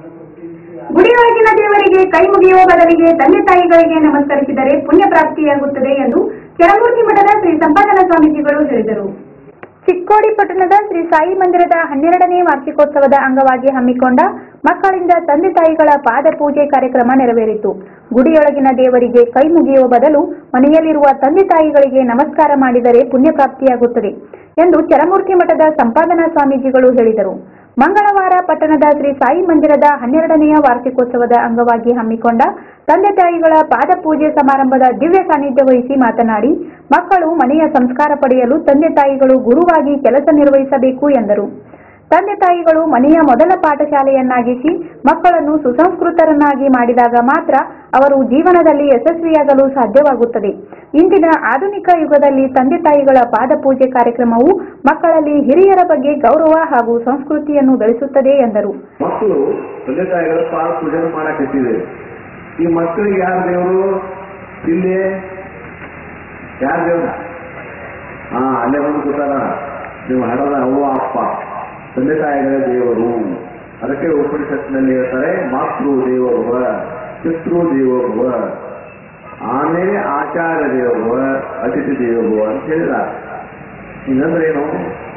ಗುಡಿಯೊಳಗಿನ ದೇವರಿಗೆ ಕೈ ಮುಗಿಯುವ ಬದಲಿಗೆ ತಂದೆ ತಾಯಿಗಳಿಗೆ ನಮಸ್ಕರಿಸಿದರೆ ಪುಣ್ಯ ಪ್ರಾಪ್ತಿಯಾಗುತ್ತದೆ ಎಂದು ಕೆರಮೂರ್ತಿ ಮಠದ ಶ್ರೀ ಸಂಪಾದನ ಸ್ವಾಮೀಜಿಗಳು ಹೇಳಿದರು ಚಿಕ್ಕೋಡಿ ಪಟ್ಟಣದ ಶ್ರೀ ಸಾಯಿ ಮಂದಿರದ ಹನ್ನೆರಡನೇ ವಾರ್ಷಿಕೋತ್ಸವದ ಅಂಗವಾಗಿ ಹಮ್ಮಿಕೊಂಡ ಮಕ್ಕಳಿಂದ ತಂದೆ ತಾಯಿಗಳ ಪಾದ ಪೂಜೆ ಕಾರ್ಯಕ್ರಮ ನೆರವೇರಿತು ಗುಡಿಯೊಳಗಿನ ದೇವರಿಗೆ ಕೈ ಮುಗಿಯುವ ಬದಲು ಮನೆಯಲ್ಲಿರುವ ತಂದೆ ತಾಯಿಗಳಿಗೆ ನಮಸ್ಕಾರ ಮಾಡಿದರೆ ಪುಣ್ಯ ಪ್ರಾಪ್ತಿಯಾಗುತ್ತದೆ ಎಂದು ಚರಮೂರ್ತಿ ಮಠದ ಸಂಪಾದನಾ ಸ್ವಾಮೀಜಿಗಳು ಹೇಳಿದರು ಮಂಗಳವಾರ ಪಟ್ಟಣದ ಶ್ರೀ ಸಾಯಿ ಮಂದಿರದ ಹನ್ನೆರಡನೆಯ ವಾರ್ಷಿಕೋತ್ಸವದ ಅಂಗವಾಗಿ ಹಮ್ಮಿಕೊಂಡ ತಂದೆ ತಾಯಿಗಳ ಪಾದ ಪೂಜೆ ಸಮಾರಂಭದ ದಿವ್ಯ ಸಾನ್ನಿಧ್ಯ ವಹಿಸಿ ಮಾತನಾಡಿ ಮಕ್ಕಳು ಮನೆಯ ಸಂಸ್ಕಾರ ಪಡೆಯಲು ತಂದೆ ತಾಯಿಗಳು ಗುರುವಾಗಿ ಕೆಲಸ ನಿರ್ವಹಿಸಬೇಕು ಎಂದರು ತಂದೆ ತಾಯಿಗಳು ಮನೆಯ ಮೊದಲ ಪಾಠಶಾಲೆಯನ್ನಾಗಿಸಿ ಮಕ್ಕಳನ್ನು ಸುಸಂಸ್ಕೃತರನ್ನಾಗಿ ಮಾಡಿದಾಗ ಮಾತ್ರ ಅವರು ಜೀವನದಲ್ಲಿ ಯಶಸ್ವಿಯಾಗಲು ಸಾಧ್ಯವಾಗುತ್ತದೆ ಇಂದಿನ ಆಧುನಿಕ ಯುಗದಲ್ಲಿ ತಂದೆ ತಾಯಿಗಳ ಪಾದ ಪೂಜೆ ಕಾರ್ಯಕ್ರಮವು ಮಕ್ಕಳಲ್ಲಿ ಹಿರಿಯರ ಬಗ್ಗೆ ಗೌರವ ಹಾಗೂ ಸಂಸ್ಕೃತಿಯನ್ನು ಬೆಳೆಸುತ್ತದೆ ಎಂದರು ಮಕ್ಕಳು ತಂದೆ ತಾಯಿಗಳ ಪಾದ ಪೂಜೆ ಮಾಡಕತ್ತಿದೆ ಈ ಮಕ್ಕಳಿಗೆ ಯಾರ ದೇವರು ಇಲ್ಲಿ ಯಾರ ದೇವ್ರ ಹಾ ಅಲ್ಲೇ ಬಂದು ಕೂತಾರ ನೀವು ಹಡದ ಅವ್ವ ಅಪ್ಪ ತಂದೆ ತಾಯಿಗಳ ದೇವರು ಅದಕ್ಕೆ ಉಪನಿಷತ್ತಿನಲ್ಲಿ ಹೇಳ್ತಾರೆ ಮಾತೃ ದೇವೋಭವ ಪಿತೃ ದೇವೋಭವ ಆಮೇಲೆ ಆಚಾರ್ಯ ದೇವೋಭವ ಅತಿಥಿ ದೇವೋಭವ ಅಂತ ಹೇಳಿದ ಹಿಂಗಂದ್ರೆ ಏನು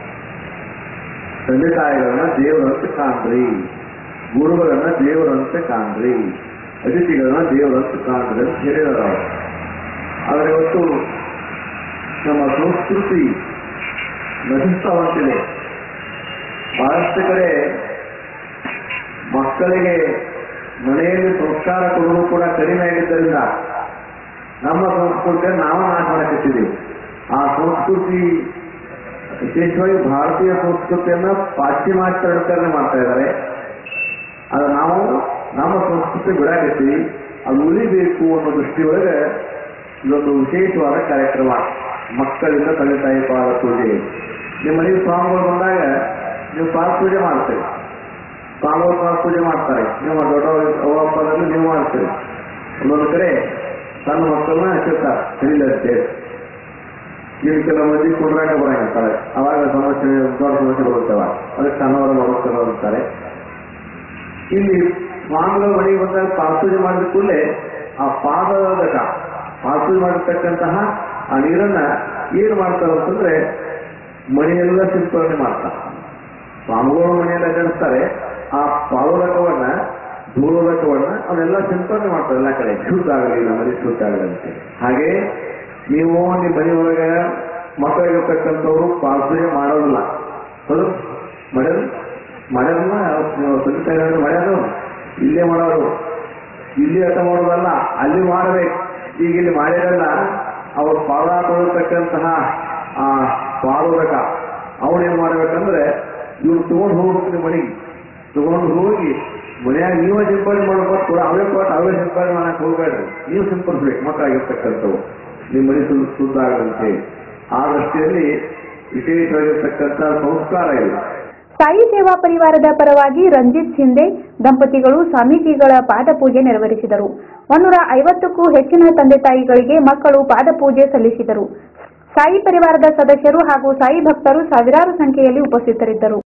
ತಂದೆ ತಾಯಿಗಳನ್ನ ದೇವರಂತೆ ಕಾಣ್ರಿ ಗುರುಗಳನ್ನ ದೇವರಂತೆ ಕಾಣ್ರಿ ಅತಿಥಿಗಳನ್ನ ದೇವರಂತೆ ಕಾಣ್ರಿ ಅಂತ ಹೇಳಿದಾರ ಅವರು ಆದರೆ ಇವತ್ತು ನಮ್ಮ ಸಂಸ್ಕೃತಿ ನಶಿಸ್ತಾ ಹೊಂಟಿದೆ ಬಹಳಷ್ಟು ಕಡೆ ಮಕ್ಕಳಿಗೆ ಮನೆಯಲ್ಲಿ ಸಂಸ್ಕಾರ ಕೊಡೋದು ಕೂಡ ಕಡಿಮೆ ಆಗಿದ್ದರಿಂದ ನಮ್ಮ ಸಂಸ್ಕೃತಿಯನ್ನು ನಾವು ನಾಶ ಮಾಡಕತ್ತಿದ್ದೀವಿ ಆ ಸಂಸ್ಕೃತಿ ವಿಶೇಷವಾಗಿ ಭಾರತೀಯ ಸಂಸ್ಕೃತಿಯನ್ನ ಪಾಶ್ಚಿಮಾತ್ಯ ಅನುಕರಣೆ ಮಾಡ್ತಾ ಇದ್ದಾರೆ ಅದು ನಾವು ನಮ್ಮ ಸಂಸ್ಕೃತಿ ಬಿಡಾಕತ್ತೀವಿ ಅದು ಉಳಿಬೇಕು ಅನ್ನೋ ದೃಷ್ಟಿಯೊಳಗೆ ಇದೊಂದು ವಿಶೇಷವಾದ ಕಾರ್ಯಕ್ರಮ ಮಕ್ಕಳಿಂದ ತಂದೆ ತಾಯಿ ಪಾದ ಪೂಜೆ ನಿಮ್ಮ ಮನೆಗೆ ಸ್ವಾಮಿಗಳು ಬಂದಾಗ ನೀವು ಪಾದ ಪೂಜೆ ಮಾಡ್ತೀರಿ ಸ್ವಾಮಿಗಳು ಪಾದ ಪೂಜೆ ಮಾಡ್ತಾರೆ ನೀವು ದೊಡ್ಡ ಅವ್ವಪ್ಪದಲ್ಲಿ ನೀವು ಮಾಡ್ತೀರಿ ಒಂದೊಂದು ಕಡೆ ಸಣ್ಣ ಮಕ್ಕಳನ್ನ ಹಚ್ಚಿರ್ತಾರೆ ತಿಳಿಲಂತೆ ನೀವು ಕೆಲವು ಮಂದಿ ಕುಡ್ರಾಗ ಬರಂತಾರೆ ಅವಾಗ ಸಮಸ್ಯೆ ದೊಡ್ಡ ಸಮಸ್ಯೆ ಬರುತ್ತವ ಅದಕ್ಕೆ ಸಣ್ಣವರ ಬರುತ್ತಾರೆ ಅಂತಾರೆ ಇಲ್ಲಿ ಸ್ವಾಮಿಗಳ ಮನೆಗೆ ಬಂದಾಗ ಪಾರ್ಪೂಜೆ ಮಾಡಿದ ಕೂಡಲೇ ಆ ಪಾದದಕ ಪಾರ್ಪೂಜೆ ಮಾಡಿರ್ತಕ್ಕಂತಹ ಆ ನೀರನ್ನ ಏನ್ ಮಾಡ್ತಾರೆ ಅಂತಂದ್ರೆ ಮನೆಯೆಲ್ಲ ಸಿಂಪರಣೆ ಮಾಡ್ತಾರೆ ಸ್ವಾಮಿಗಳು ಮನೆಯಲ್ಲಿ ಅಡ್ಡಾಡಿಸ್ತಾರೆ ಆ ಪಾದೋದಕವನ್ನ ಧೂಳೋದಕವನ್ನ ಅವನ್ನೆಲ್ಲ ಸಿಂಪರಣೆ ಮಾಡ್ತಾರೆ ಎಲ್ಲ ಕಡೆ ಶುದ್ಧ ಆಗಲಿ ನಮ್ಮ ಮನೆ ಶುದ್ಧ ಆಗಲಿ ಅಂತ ಹಾಗೆ ನೀವು ನಿಮ್ಮ ಮನೆಯೊಳಗೆ ಮಕ್ಕಳಿಗಿರ್ತಕ್ಕಂಥವ್ರು ಪಾಲ್ಪೂಜೆ ಮಾಡೋದಿಲ್ಲ ಹೌದು ಮಾಡ್ಯಾರ ಮಾಡ್ಯಾರಲ್ಲ ನೀವು ತಂದೆ ತಾಯಿ ಮಾಡ್ಯಾರು ಇಲ್ಲೇ ಮಾಡೋರು ಇಲ್ಲಿ ಅರ್ಥ ಮಾಡೋದಲ್ಲ ಅಲ್ಲಿ ಮಾಡಬೇಕು ಈಗ ಇಲ್ಲಿ ಮಾಡಿರಲ್ಲ ಅವ್ರು ಪಾದ ತೊಗೊಳ್ತಕ್ಕಂತಹ ಆ ಪಾದೋದಕ ಅವನೇನ್ ಮಾಡ್ಬೇಕಂದ್ರೆ ಇವ್ರು ತಗೊಂಡು ಹೋಗ್ಬೇಕು ನಿಮ್ಮ ಮನೆಗೆ ತಗೊಂಡು ಹೋಗಿ ಮನ್ಯಾಗ ನೀವೇ ಸಿಂಪಡಣೆ ಮಾಡ್ಬೇಕು ಕೂಡ ಅವೇ ಕೊಟ್ಟು ಅವೇ ಸಿಂಪಡಣೆ ಮಾಡಕ್ ಹೋಗ್ಬೇಡ್ರಿ ನೀವು ಸಿಂಪಡಿಸ್ಬೇಕು ಮಕ್ಕಳಾಗಿರ್ತಕ್ಕಂಥವು ನಿಮ್ಮ ಮನೆ ಶುದ್ಧ ಶುದ್ಧ ಆಗದಂತೆ ಆ ದೃಷ್ಟಿಯಲ್ಲಿ ವಿಶೇಷವಾಗಿರ್ತಕ್ಕಂಥ ಸಂಸ್ಕಾರ ಇದೆ ಸಾಯಿ ಸೇವಾ ಪರಿವಾರದ ಪರವಾಗಿ ರಂಜಿತ್ ಶಿಂದೆ ದಂಪತಿಗಳು ಸ್ವಾಮೀಜಿಗಳ ಪಾದ ಪೂಜೆ ನೆರವೇರಿಸಿದರು ಒಂದೂರ ಐವತ್ತಕ್ಕೂ ಹೆಚ್ಚಿನ ತಂದೆ ತಾಯಿಗಳಿಗೆ ಮಕ್ಕಳು ಪಾದ ಪೂಜೆ ಸಲ್ಲಿಸಿದರು ಸಾಯಿ ಪರಿವಾರದ ಸದಸ್ಯರು ಹಾಗೂ ಸಾಯಿ ಭಕ್ತರು ಸಾವಿರಾರು ಸಂಖ್ಯೆಯಲ್ಲಿ ಉಪಸ್ಥಿತರಿದ್ದರು